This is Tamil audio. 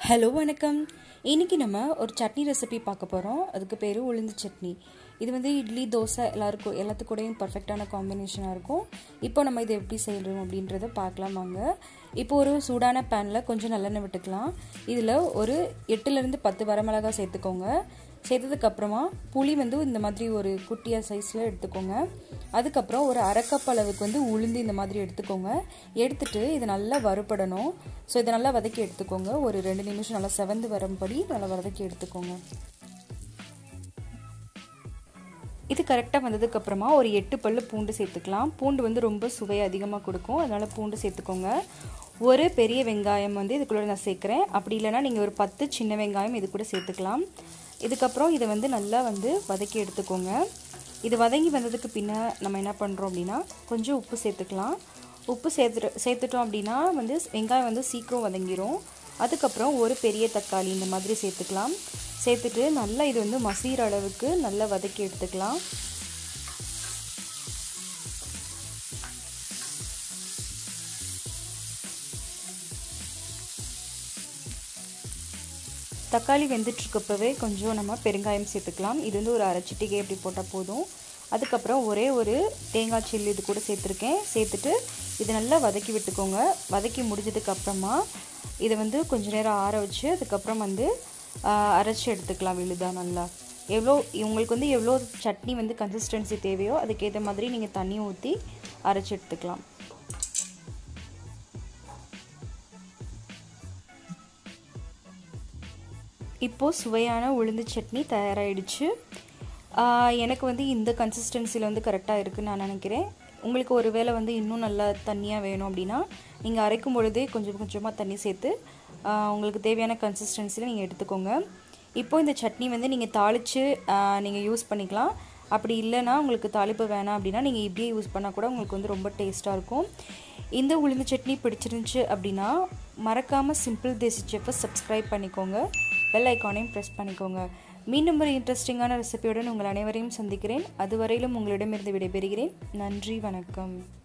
ஹலோ வணக்கம் இன்றைக்கி நம்ம ஒரு சட்னி ரெசிபி பார்க்க போகிறோம் அதுக்கு பேர் உளுந்து சட்னி இது வந்து இட்லி தோசை எல்லாருக்கும் எல்லாத்துக்கூடையும் பர்ஃபெக்டான காம்பினேஷனாக இருக்கும் இப்போ நம்ம இதை எப்படி செய்கிறோம் அப்படின்றத பார்க்கலாம் வாங்க இப்போ ஒரு சூடான பேனில் கொஞ்சம் நல்லெண்ணெய் விட்டுக்கலாம் இதில் ஒரு எட்டுலேருந்து பத்து வரமிளகாய் சேர்த்துக்கோங்க சேர்த்ததுக்கப்புறமா புளி வந்து இந்த மாதிரி ஒரு குட்டியாக சைஸில் எடுத்துக்கோங்க அதுக்கப்புறம் ஒரு அரைக்கப் அளவுக்கு வந்து உளுந்து இந்த மாதிரி எடுத்துக்கோங்க எடுத்துட்டு இது நல்லா வறுபடணும் ஸோ இதை நல்லா வதக்கி எடுத்துக்கோங்க ஒரு ரெண்டு நிமிஷம் நல்லா செவந்து வரும்படி நல்லா வதக்கி எடுத்துக்கோங்க இது கரெக்டாக வந்ததுக்கப்புறமா ஒரு எட்டு பல்லு பூண்டு சேர்த்துக்கலாம் பூண்டு வந்து ரொம்ப சுவை அதிகமாக கொடுக்கும் அதனால் பூண்டு சேர்த்துக்கோங்க ஒரு பெரிய வெங்காயம் வந்து இதுக்குள்ளே நான் சேர்க்குறேன் அப்படி இல்லைனா நீங்கள் ஒரு பத்து சின்ன வெங்காயம் இது கூட சேர்த்துக்கலாம் இதுக்கப்புறம் இதை வந்து நல்லா வந்து வதக்கி எடுத்துக்கோங்க இது வதங்கி வந்ததுக்கு பின்ன நம்ம என்ன பண்ணுறோம் அப்படின்னா கொஞ்சம் உப்பு சேர்த்துக்கலாம் உப்பு சேர்த்துட்டு சேர்த்துட்டோம் அப்படின்னா வந்து வெங்காயம் வந்து சீக்கிரம் வதங்கிடும் அதுக்கப்புறம் ஒரு பெரிய தக்காளி இந்த மாதிரி சேர்த்துக்கலாம் சேர்த்துட்டு நல்லா இது வந்து மசீர அளவுக்கு நல்லா வதக்கி எடுத்துக்கலாம் தக்காளி வெந்துட்டுருக்கப்பவே கொஞ்சம் நம்ம பெருங்காயம் சேர்த்துக்கலாம் இது வந்து ஒரு அரை சிட்டிகை எப்படி போட்டால் போதும் அதுக்கப்புறம் ஒரே ஒரு தேங்காய் சில்லி இது கூட சேர்த்துருக்கேன் சேர்த்துட்டு இதை நல்லா வதக்கி விட்டுக்கோங்க வதக்கி முடிஞ்சதுக்கப்புறமா இதை வந்து கொஞ்ச நேரம் ஆற வச்சு அதுக்கப்புறம் வந்து அரைச்சி எடுத்துக்கலாம் விழுதா நல்லா எவ்வளோ உங்களுக்கு வந்து எவ்வளோ சட்னி வந்து கன்சிஸ்டன்சி தேவையோ அதுக்கேற்ற மாதிரி நீங்கள் தண்ணி ஊற்றி அரைச்சி எடுத்துக்கலாம் இப்போது சுவையான உளுந்து சட்னி தயாராகிடுச்சு எனக்கு வந்து இந்த கன்சிஸ்டன்சியில் வந்து கரெக்டாக இருக்குதுன்னு நான் நினைக்கிறேன் உங்களுக்கு ஒரு வேளை வந்து இன்னும் நல்லா தண்ணியாக வேணும் அப்படின்னா நீங்கள் அரைக்கும் பொழுதே கொஞ்சம் கொஞ்சமாக தண்ணி சேர்த்து உங்களுக்கு தேவையான கன்சிஸ்டன்சியில் நீங்கள் எடுத்துக்கோங்க இப்போது இந்த சட்னி வந்து நீங்கள் தாளித்து நீங்கள் யூஸ் பண்ணிக்கலாம் அப்படி இல்லைன்னா உங்களுக்கு தாளிப்பு வேணாம் அப்படின்னா நீங்கள் இப்படியே யூஸ் பண்ணால் கூட உங்களுக்கு வந்து ரொம்ப டேஸ்ட்டாக இருக்கும் இந்த உளுந்து சட்னி பிடிச்சிருந்துச்சு அப்படின்னா மறக்காமல் சிம்பிள் தேசி செஃப்பை சப்ஸ்கிரைப் பண்ணிக்கோங்க பெல் ஐக்கானையும் ப்ரெஸ் பண்ணிக்கோங்க மீண்டும் ஒரு இன்ட்ரெஸ்டிங்கான ரெசிபியுடன் உங்கள் அனைவரையும் சந்திக்கிறேன் அதுவரையிலும் உங்களிடமிருந்து விடைபெறுகிறேன் நன்றி வணக்கம்